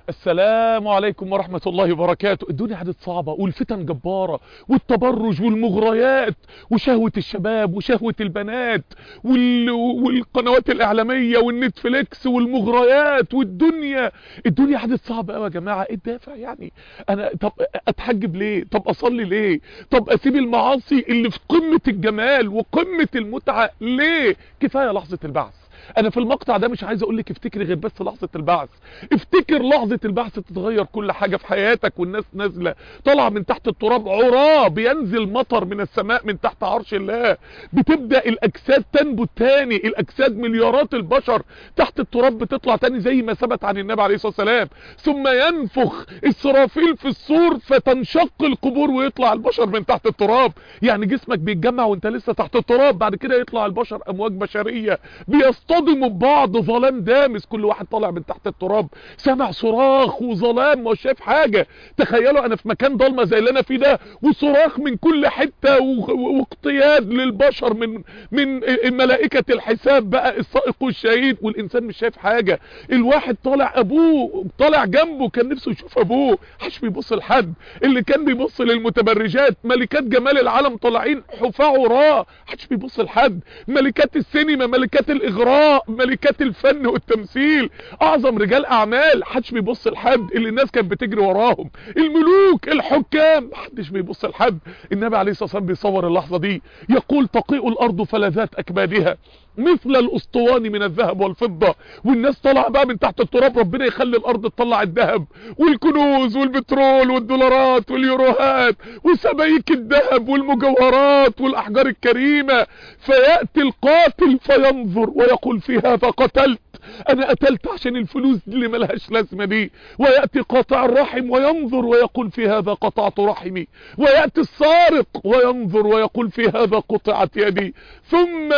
السلام عليكم ورحمة الله وبركاته الدنيا عادت صعبة والفتن جبارة والتبرج والمغريات وشهوة الشباب وشهوة البنات وال... والقنوات الإعلامية والنتفليكس والمغريات والدنيا الدنيا عادت صعبة قوي يا جماعة ايه الدافع يعني انا طب اتحجب ليه طب اصلي ليه طب اسيب المعاصي اللي في قمة الجمال وقمة المتعة ليه كفاية لحظة البعث انا في المقطع ده مش عايز اقول لك افتكري غير بس لحظة البعث افتكر لحظة البعث تتغير كل حاجة في حياتك والناس نازلة طالعه من تحت التراب عراه بينزل مطر من السماء من تحت عرش الله بتبدأ الاجساد تنبت تاني الاجساد مليارات البشر تحت التراب بتطلع تاني زي ما ثبت عن النبي عليه الصلاة والسلام ثم ينفخ اسرافيل في الصور فتنشق القبور ويطلع البشر من تحت التراب يعني جسمك بيتجمع وانت لسه تحت التراب بعد كده يطلع البشر امواج بشرية بيصطدموا ببعض ظلام دامس كل واحد طالع من تحت التراب سمع صراخ وظلام مش شايف حاجة تخيلوا انا في مكان ضلمة زي اللي انا فيه ده وصراخ من كل حتة واقتياد للبشر من من ملائكة الحساب بقى السائق والشهيد والانسان مش شايف حاجة الواحد طالع ابوه طالع جنبه كان نفسه يشوف ابوه حش بيبص لحد اللي كان بيبص للمتبرجات ملكات جمال العالم طالعين حفاة وراه حش بيبص لحد ملكات السينما ملكات الاغراء ملكات الفن والتمثيل اعظم رجال اعمال حدش بيبص لحد اللي الناس كانت بتجري وراهم الملوك الحكام محدش بيبص لحد النبي عليه الصلاه والسلام بيصور اللحظه دي يقول تقيء الارض فلذات اكبادها مثل الاسطوان من الذهب والفضة والناس طالعه بقى من تحت التراب ربنا يخلي الارض تطلع الذهب والكنوز والبترول والدولارات واليوروهات وسبايك الذهب والمجوهرات والاحجار الكريمة فيأتي القاتل فينظر ويقول في هذا قتلت انا قتلت عشان الفلوس اللي ملهاش لازمه دي وياتي قاطع الرحم وينظر ويقول في هذا قطعت رحمي وياتي السارق وينظر ويقول في هذا قطعت يدي ثم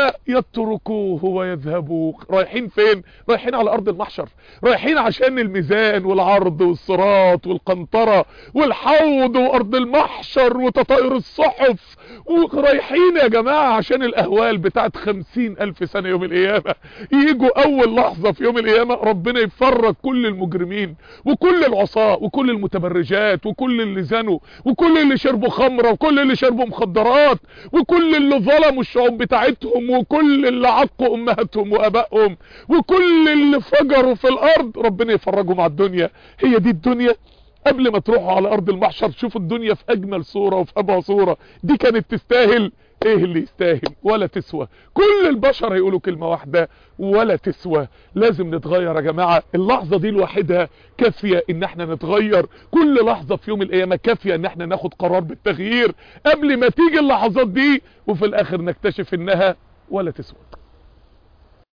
يتركوه ويذهبوا رايحين فين رايحين على ارض المحشر رايحين عشان الميزان والعرض والصراط والقنطره والحوض وارض المحشر وتطاير الصحف ورايحين يا جماعه عشان الاهوال بتاعت خمسين الف سنه يوم القيامه يجوا اول لحظة في يوم القيامة ربنا يفرج كل المجرمين وكل العصاة وكل المتبرجات وكل اللي زنوا وكل اللي شربوا خمرة وكل اللي شربوا مخدرات وكل اللي ظلموا الشعوب بتاعتهم وكل اللي عقوا امهاتهم وابائهم وكل اللي فجروا في الارض ربنا يفرجهم على الدنيا هي دي الدنيا قبل ما تروحوا على ارض المحشر شوفوا الدنيا في اجمل صورة وفي ابهى صورة دي كانت تستاهل ايه اللي يستاهل ولا تسوى كل البشر هيقولوا كلمة واحدة ولا تسوى لازم نتغير يا جماعة اللحظة دي لوحدها كافية ان احنا نتغير كل لحظة في يوم القيامة كافية ان احنا ناخد قرار بالتغيير قبل ما تيجي اللحظات دي وفي الاخر نكتشف انها ولا تسوى